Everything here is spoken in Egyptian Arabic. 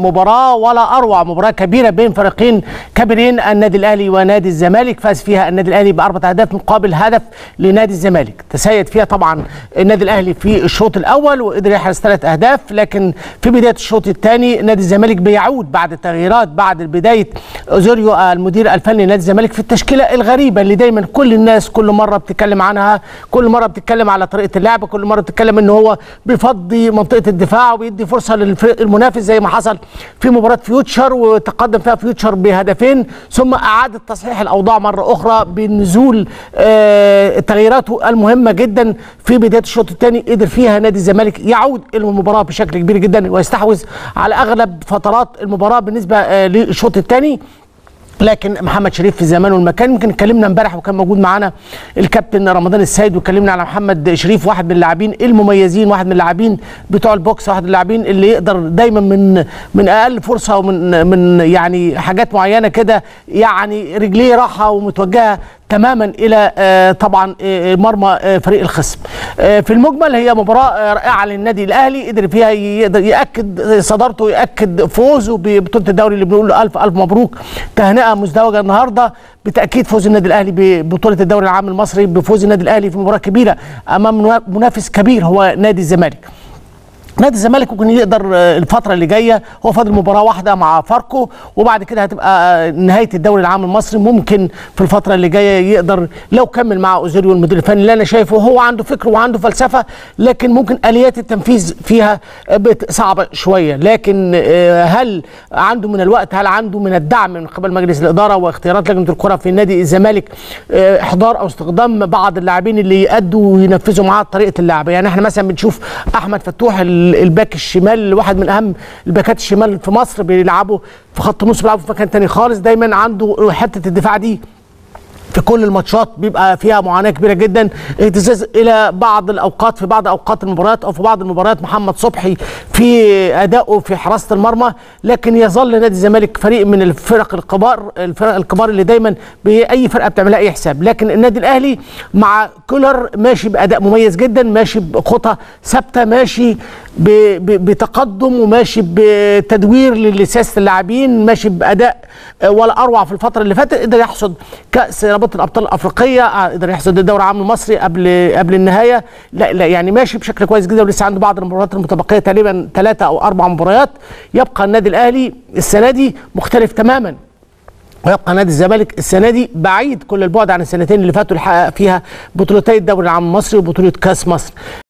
مباراة ولا أروع مباراة كبيرة بين فريقين كبيرين النادي الأهلي ونادي الزمالك فاز فيها النادي الأهلي بأربعة أهداف مقابل هدف لنادي الزمالك تسيد فيها طبعا النادي الأهلي في الشوط الأول وقدر يحرز ثلاث أهداف لكن في بداية الشوط الثاني نادي الزمالك بيعود بعد التغييرات بعد بداية أوزوريو المدير الفني لنادي الزمالك في التشكيلة الغريبة اللي دايما كل الناس كل مرة بتتكلم عنها كل مرة بتتكلم على طريقة اللعب كل مرة بتتكلم إن هو بيفضي منطقة الدفاع وبيدي فرصة للفريق المنافس زي ما حصل في مباراه فيوتشر وتقدم فيها فيوتشر بهدفين ثم اعاد تصحيح الاوضاع مره اخرى بنزول آه تغييراته المهمه جدا في بدايه الشوط الثاني قدر فيها نادي الزمالك يعود الى المباراه بشكل كبير جدا ويستحوذ على اغلب فترات المباراه بالنسبه آه للشوط الثاني لكن محمد شريف في الزمان والمكان يمكن اتكلمنا امبارح وكان موجود معانا الكابتن رمضان السيد واتكلمنا على محمد شريف واحد من اللاعبين المميزين واحد من اللاعبين بتوع البوكس واحد من اللاعبين اللي يقدر دايما من من اقل فرصه ومن من يعني حاجات معينه كده يعني رجليه راحه ومتوجهه تماما الى طبعا مرمى فريق الخصم في المجمل هي مباراه رائعه للنادي الاهلي قدر فيها يقدر ياكد صدارته ياكد فوزه ببطوله الدوري اللي بنقول له الف الف مبروك تهنئه مزدوجه النهارده بتاكيد فوز النادي الاهلي ببطوله الدوري العام المصري بفوز النادي الاهلي في مباراه كبيره امام منافس كبير هو نادي الزمالك نادي الزمالك ممكن يقدر الفتره اللي جايه هو فاضل مباراه واحده مع فاركو وبعد كده هتبقى نهايه الدوري العام المصري ممكن في الفتره اللي جايه يقدر لو كمل مع اوزيريو المدير الفني اللي انا شايفه هو عنده فكر وعنده فلسفه لكن ممكن اليات التنفيذ فيها صعبه شويه لكن هل عنده من الوقت هل عنده من الدعم من قبل مجلس الاداره واختيارات لجنه الكره في نادي الزمالك احضار او استخدام بعض اللاعبين اللي يأدوا وينفذوا معاه طريقه اللعب يعني احنا مثلا بنشوف احمد فتوح الباك الشمال واحد من اهم الباكات الشمال في مصر بيلعبوا في خط النص بيلعبوا في مكان تاني خالص دايما عنده حته الدفاع دي في كل الماتشات بيبقى فيها معاناه كبيره جدا اهتزاز الى بعض الاوقات في بعض اوقات المباريات او في بعض المباريات محمد صبحي في ادائه في حراسه المرمى لكن يظل نادي الزمالك فريق من الفرق الكبار الفرق الكبار اللي دايما باي فرقه بتعملها اي حساب لكن النادي الاهلي مع كولر ماشي باداء مميز جدا ماشي بخطى ثابته ماشي بتقدم وماشي بتدوير لسياسه اللاعبين ماشي باداء ولا اروع في الفتره اللي فاتت قدر يحصد كاس رابطه الابطال الافريقيه قدر يحصد الدوري العام المصري قبل قبل النهايه لا, لا يعني ماشي بشكل كويس جدا ولسه عنده بعض المباريات المتبقيه تقريبا ثلاثه او اربع مباريات يبقى النادي الاهلي السنه دي مختلف تماما ويبقى نادي الزمالك السنه دي بعيد كل البعد عن السنتين اللي فاتوا اللي حقق فيها بطولتي الدوري العام المصري وبطوله كاس مصر